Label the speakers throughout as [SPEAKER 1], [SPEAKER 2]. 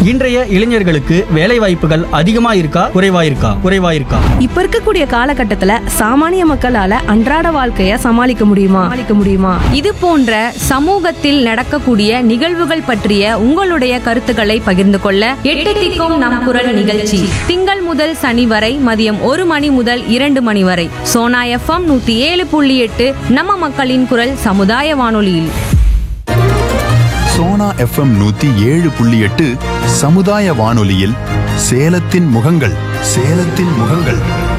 [SPEAKER 1] இன்றைய இளைஞர்களுக்கு வேலை வாய்ப்புகள் அதிகமா இருக்கா குறைவா இருக்கா குறைவா இருக்கா
[SPEAKER 2] இப்ப இருக்கக்கூடிய காலகட்டத்துல சாமானிய மக்களால அன்றாட வாழ்க்கைய சமாளிக்க முடியுமா சமாளிக்க முடியுமா
[SPEAKER 3] இது போன்ற சமூகத்தில் நடக்கக்கூடிய நிகழ்வுகள் பற்றிய உங்களுடைய கருத்துக்களை பகிர்ந்து கொள்ள எட்டு திக்கும் நம் குரல் நிகழ்ச்சி திங்கள் முதல் சனி வரை மதியம் ஒரு மணி முதல் இரண்டு மணி வரை சோனா எஃப்எம் நூத்தி ஏழு புள்ளி எட்டு நம்ம மக்களின் குரல் சமுதாய வானொலியில்
[SPEAKER 4] சோனா எஃப்எம் நூத்தி ஏழு புள்ளி எட்டு சமுதாய வானொலியில் சேலத்தின் முகங்கள் சேலத்தின் முகங்கள்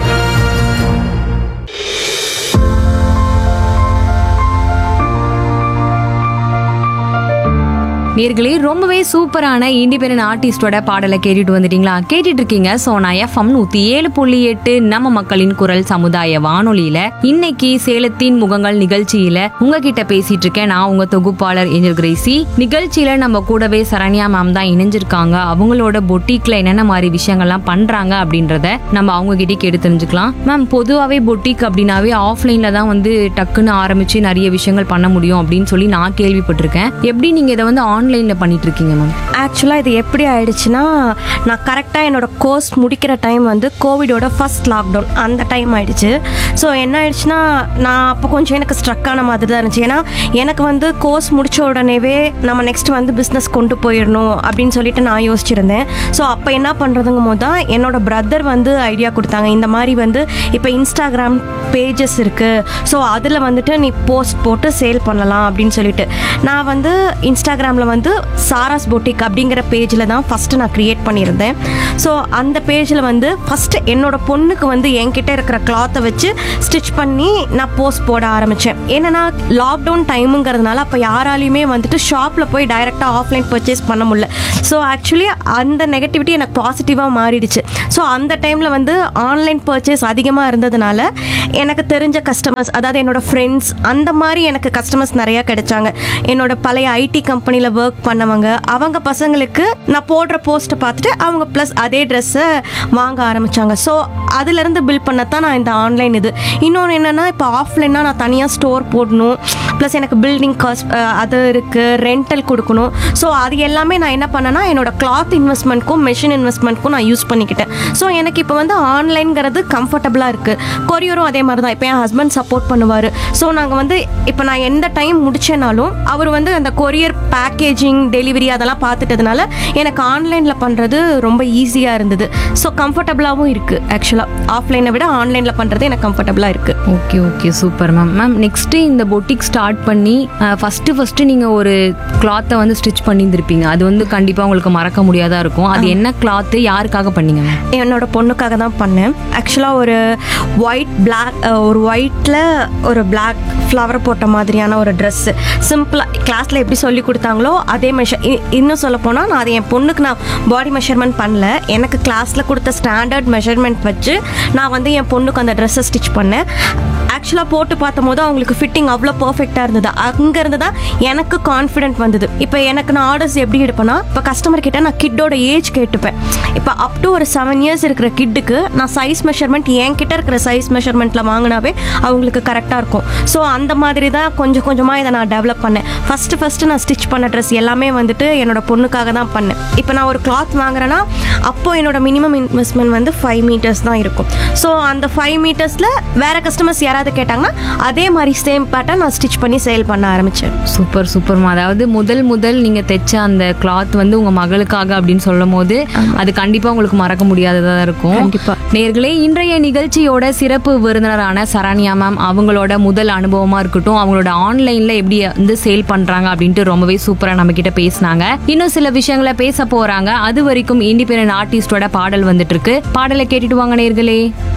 [SPEAKER 3] நேர்களே ரொம்பவே சூப்பரான இண்டிபெண்டன்ட் ஆர்டிஸ்டோட பாடலை கேட்டுட்டு வந்துட்டீங்களா கேட்டுட்டு இருக்கீங்க சோனா எஃப்எம் நூத்தி ஏழு புள்ளி எட்டு நம்ம மக்களின் குரல் சமுதாய வானொலியில இன்னைக்கு சேலத்தின் முகங்கள் நிகழ்ச்சியில உங்ககிட்ட பேசிட்டு இருக்கேன் நான் உங்க தொகுப்பாளர் ஏஞ்சல் கிரேசி நிகழ்ச்சியில நம்ம கூடவே சரண்யா மேம் தான் இணைஞ்சிருக்காங்க அவங்களோட பொட்டிக்ல என்னென்ன மாதிரி விஷயங்கள்லாம் பண்றாங்க அப்படின்றத நம்ம அவங்க கிட்டே கேட்டு தெரிஞ்சுக்கலாம் மேம் பொதுவாகவே பொட்டிக் அப்படின்னாவே ஆஃப்லைன்ல தான் வந்து டக்குன்னு ஆரம்பிச்சு நிறைய விஷயங்கள் பண்ண முடியும் அப்படின்னு சொல்லி நான் கேள்விப்பட்டிருக்கேன் எப்படி நீங்க இதை வந்து ஆன்லைன்ல பண்ணிட்டு இருக்கீங்க மேம்
[SPEAKER 2] ஆக்சுவலாக இது எப்படி ஆயிடுச்சுன்னா நான் கரெக்டாக என்னோட கோர்ஸ் முடிக்கிற டைம் வந்து கோவிடோட ஃபர்ஸ்ட் லாக்டவுன் அந்த டைம் ஆயிடுச்சு ஸோ என்ன ஆயிடுச்சுன்னா நான் அப்போ கொஞ்சம் எனக்கு ஸ்ட்ரக் ஆன மாதிரி தான் இருந்துச்சு ஏன்னா எனக்கு வந்து கோர்ஸ் முடிச்ச உடனேவே நம்ம நெக்ஸ்ட் வந்து பிஸ்னஸ் கொண்டு போயிடணும் அப்படின்னு சொல்லிட்டு நான் யோசிச்சிருந்தேன் ஸோ அப்போ என்ன பண்ணுறதுங்கும் போது தான் என்னோட பிரதர் வந்து ஐடியா கொடுத்தாங்க இந்த மாதிரி வந்து இப்போ இன்ஸ்டாகிராம் பேஜஸ் இருக்குது ஸோ அதில் வந்துட்டு நீ போஸ்ட் போட்டு சேல் பண்ணலாம் அப்படின்னு சொல்லிட்டு நான் வந்து இன்ஸ்டாகிராமில் வந்து சாராஸ் பொட்டிக் அப்படிங்கிற பேஜில் தான் ஃபஸ்ட்டு நான் க்ரியேட் பண்ணியிருந்தேன் ஸோ அந்த பேஜில் வந்து ஃபஸ்ட்டு என்னோட பொண்ணுக்கு வந்து என்கிட்ட இருக்கிற கிளாத்தை வச்சு ஸ்டிச் பண்ணி நான் போஸ்ட் போட ஆரம்பித்தேன் என்னன்னா லாக்டவுன் டைமுங்கிறதுனால அப்போ யாராலையுமே வந்துட்டு ஷாப்பில் போய் டைரெக்டாக ஆஃப்லைன் பர்ச்சேஸ் பண்ண முடியல ஸோ ஆக்சுவலி அந்த நெகட்டிவிட்டி எனக்கு பாசிட்டிவாக மாறிடுச்சு ஸோ அந்த டைமில் வந்து ஆன்லைன் பர்ச்சேஸ் அதிகமாக இருந்ததுனால எனக்கு தெரிஞ்ச கஸ்டமர்ஸ் அதாவது என்னோட ஃப்ரெண்ட்ஸ் அந்த மாதிரி எனக்கு கஸ்டமர்ஸ் நிறையா கிடைச்சாங்க என்னோட பழைய ஐடி கம்பெனியில் ஒர்க் பண்ணவங்க அவங்க பசங்களுக்கு நான் போடுற போஸ்ட்டை பார்த்துட்டு அவங்க ப்ளஸ் அதே ட்ரெஸ்ஸை வாங்க ஆரம்பித்தாங்க ஸோ அதுலேருந்து பில் பண்ணத்தான் நான் இந்த ஆன்லைன் இது இன்னொன்று என்னென்னா இப்போ ஆஃப்லைன்னா நான் தனியாக ஸ்டோர் போடணும் ப்ளஸ் எனக்கு பில்டிங் காஸ்ட் அது இருக்குது ரெண்டல் கொடுக்கணும் ஸோ அது எல்லாமே நான் என்ன பண்ணேன்னா என்னோட கிளாத் இன்வெஸ்ட்மெண்ட்க்கும் மெஷின் இன்வெஸ்ட்மெண்ட்க்கும் நான் யூஸ் பண்ணிக்கிட்டேன் ஸோ எனக்கு இப்போ வந்து ஆன்லைன்ங்கிறது கம்ஃபர்டபுளாக இருக்குது கொரியரும் அதே மாதிரி தான் இப்போ என் ஹஸ்பண்ட் சப்போர்ட் பண்ணுவார் ஸோ நாங்கள் வந்து இப்போ நான் எந்த டைம் முடிச்சேனாலும் அவர் வந்து அந்த கொரியர் பேக்கேஜிங் டெலிவரி அதெல்லாம் பார்த்துட்டதுனால எனக்கு ஆன்லைனில் பண்ணுறது ரொம்ப ஈஸியாக இருந்தது ஸோ கம்ஃபர்டபுளாகவும் இருக்குது ஆக்சுவலாக ஆஃப்லைனை விட ஆன்லைனில் பண்ணுறது எனக்கு கம்ஃபர்டபுளாக இருக்குது
[SPEAKER 3] okay okay super ma'am ma'am next இந்த பொட்டிக் ஸ்டார்ட் பண்ணி ஃபர்ஸ்ட் ஃபர்ஸ்ட் நீங்க ஒரு கிளாத்தை வந்து ஸ்டிச் பண்ணியிருந்திருப்பீங்க அது வந்து கண்டிப்பா உங்களுக்கு மறக்க முடியாதா இருக்கும் அது என்ன கிளாத் யாருக்காக பண்ணீங்க மேம்
[SPEAKER 2] என்னோட பொண்ணுக்காக தான் பண்ணேன் ஆக்சுவலாக ஒரு ஒயிட் பிளாக் ஒரு ஒயிட்டில் ஒரு பிளாக் ஃப்ளவர் போட்ட மாதிரியான ஒரு ட்ரெஸ்ஸு சிம்பிளாக கிளாஸில் எப்படி சொல்லி கொடுத்தாங்களோ அதே மெஷர் இன்னும் சொல்ல போனால் நான் அது என் பொண்ணுக்கு நான் பாடி மெஷர்மெண்ட் பண்ணல எனக்கு கிளாஸில் கொடுத்த ஸ்டாண்டர்ட் மெஷர்மெண்ட் வச்சு நான் வந்து என் பொண்ணுக்கு அந்த ட்ரெஸ்ஸை ஸ்டிச் பண்ணேன் ஆக்சுவலாக போட்டு பார்த்தபோது அவங்களுக்கு ஃபிட்டிங் அவ்வளோ பர்ஃபெக்டாக இருந்தது அங்கேருந்து தான் எனக்கு கான்ஃபிடென்ட் வந்தது இப்போ எனக்கு நான் ஆர்டர்ஸ் எப்படி எடுப்பேன்னா இப்போ கஸ்டமர் கிட்ட நான் கிட்டோட ஏஜ் கேட்டுப்பேன் இப்போ அப் டு ஒரு செவன் இயர்ஸ் இருக்கிற கிட்டுக்கு நான் சைஸ் மெஷர்மெண்ட் என்கிட்ட இருக்கிற சைஸ் மெஷர்மெண்ட்டில் வாங்கினாவே அவங்களுக்கு கரெக்டாக இருக்கும் ஸோ அந்த மாதிரி தான் கொஞ்சம் கொஞ்சமாக இதை நான் டெவலப் பண்ணேன் ஃபஸ்ட்டு ஃபஸ்ட்டு நான் ஸ்டிச் பண்ண ட்ரெஸ் எல்லாமே வந்துட்டு என்னோட பொண்ணுக்காக தான் பண்ணேன் இப்போ நான் ஒரு கிளாத் வாங்குறேன்னா அப்போ என்னோட மினிமம் இன்வெஸ்ட்மெண்ட் வந்து ஃபைவ் மீட்டர்ஸ் தான் இருக்கும் ஸோ அந்த ஃபைவ் மீட்டர்ஸில் வேற கஸ்டமர்ஸ் யாராவது கேட்டாங்கன்னா அதே மாதிரி சேம் பேட்டர்ன் நான் ஸ்டிச் பண்ணி சேல் பண்ண ஆரம்பித்தேன்
[SPEAKER 3] சூப்பர் சூப்பர்மா அதாவது முதல் முதல் நீங்க தைச்ச அந்த கிளாத் வந்து உங்க மகளுக்காக அப்படின்னு சொல்லும் போது அது கண்டிப்பா உங்களுக்கு மறக்க முடியாததா இருக்கும்
[SPEAKER 2] கண்டிப்பா.
[SPEAKER 3] நேர்களே இன்றைய நிகழ்ச்சியோட சிறப்பு விருந்தினரான சரண்யா மேம் அவங்களோட முதல் அனுபவமா இருக்கட்டும் அவங்களோட ஆன்லைன்ல எப்படி வந்து சேல் பண்றாங்க அப்படின்ட்டு ரொம்பவே சூப்பரா நம்ம கிட்ட பேசினாங்க இன்னும் சில விஷயங்களை பேச போறாங்க அது வரைக்கும் இண்டிபெண்டன்ட் ஆர்டிஸ்டோட பாடல் வந்துட்டு இருக்கு பாடலை கேட்டுட்டு வாங்க நேர்களே